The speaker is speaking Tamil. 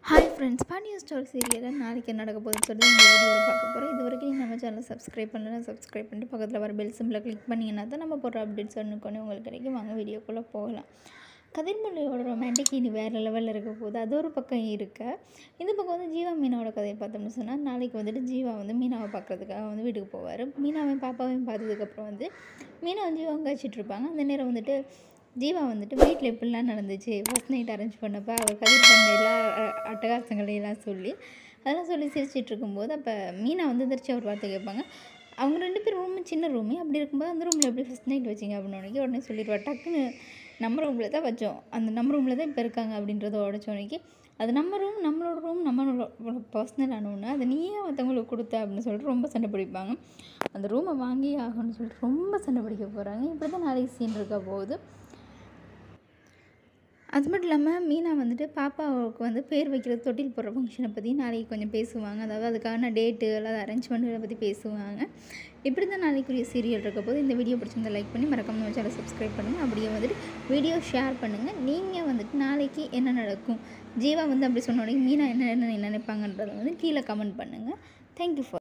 ஹாய் ஃப்ரெண்ட்ஸ் பாண்டிய ஸ்டோரி சீரியலில் நாளைக்கு என்ன நடக்க போகுதுன்னு சொல்லி இந்த வீடியோவில் பார்க்க போகிறோம் இது வரைக்கும் நீங்கள் நம்ம சேனலை சப்ஸ்கிரைப் பண்ணலாம் சப்ஸ்கிரைப் பண்ணிட்டு பக்கத்தில் வர பெல் சிம்பிளை கிளிக் பண்ணிங்கன்னா தான் நம்ம போடுற அப்டேட்ஸ் ஒன்றுக்கொன்று உங்களுக்கு கிடைக்கும் வாங்க வீடியோக்குள்ளே போகலாம் கதிர்மொழியோட ரொமான்டிக் இனி வேறு லெவலில் இருக்க போகுது அது ஒரு பக்கம் இருக்க இந்த பக்கம் வந்து ஜீவா மீனாவோட கதையை பார்த்தோம்னு சொன்னால் நாளைக்கு வந்துட்டு ஜீவா வந்து மீனாவை பார்க்குறதுக்காக வந்து வீட்டுக்கு போவார் மீனாவையும் பாப்பாவையும் பார்த்ததுக்கப்புறம் வந்து மீனாவும் ஜீவாவும் கழிச்சிட்டு இருப்பாங்க அந்த நேரம் வந்துட்டு ஜீவா வந்துட்டு வீட்டில் எப்படிலாம் நடந்துச்சு ஃபஸ்ட் நைட் அரேஞ்ச் பண்ணப்போ அவர் கதிர் பண்ண எல்லா அ- அட்டகாசங்களை எல்லாம் சொல்லி அதெல்லாம் சொல்லி சிரிச்சிட்டு இருக்கும்போது அப்போ மீனா வந்து எந்திரிச்சு அவர் வார்த்தை கேட்பாங்க அவங்க ரெண்டு பேரும் ரூம் சின்ன ரூமே அப்படி இருக்கும்போது அந்த ரூமில் எப்படி ஃபஸ்ட் நைட் வச்சிங்க அப்படின்னு உடனே உடனே சொல்லிடுவா டக்குன்னு நம்ம ரூமில் தான் வச்சோம் அந்த நம்ம ரூமில் தான் இப்போ இருக்காங்க அப்படின்றத உடச்ச உடனே அது நம்ம ரூம் நம்மளோட ரூம் நம்மளோட பர்சனலான ஒன்று அதை நீயே மற்றவங்களுக்கு கொடுத்த அப்படின்னு சொல்லிட்டு ரொம்ப சண்டை பிடிப்பாங்க அந்த ரூமை வாங்கியே ஆகணும்னு சொல்லிட்டு ரொம்ப சண்டை பிடிக்க போகிறாங்க இப்படி தான் நாளைக்கு சீன் இருக்க போகுது அது மட்டும் இல்லாமல் மீனா வந்துட்டு பாப்பாவுக்கு வந்து பேர் வைக்கிறது தொட்டில் போடுற ஃபங்க்ஷனை பற்றி நாளைக்கு கொஞ்சம் பேசுவாங்க அதாவது அதுக்கான டேட்டு அல்லது அரேஞ்ச்மெண்ட்டுகளை பற்றி பேசுவாங்க இப்படி தான் நாளைக்குரிய சீரியல் இருக்க போது இந்த வீடியோ பிடிச்சிருந்தா லைக் பண்ணி மறக்காம நம்ம சேனலை சப்ஸ்கிரைப் பண்ணுங்கள் அப்படியே வந்துட்டு வீடியோ ஷேர் பண்ணுங்கள் நீங்கள் வந்துட்டு நாளைக்கு என்ன நடக்கும் ஜீவா வந்து அப்படி சொன்ன உடனே மீனா என்ன என்ன நினைப்பாங்கன்றதை வந்து கீழே கமெண்ட் பண்ணுங்கள் தேங்க்யூ ஃபார்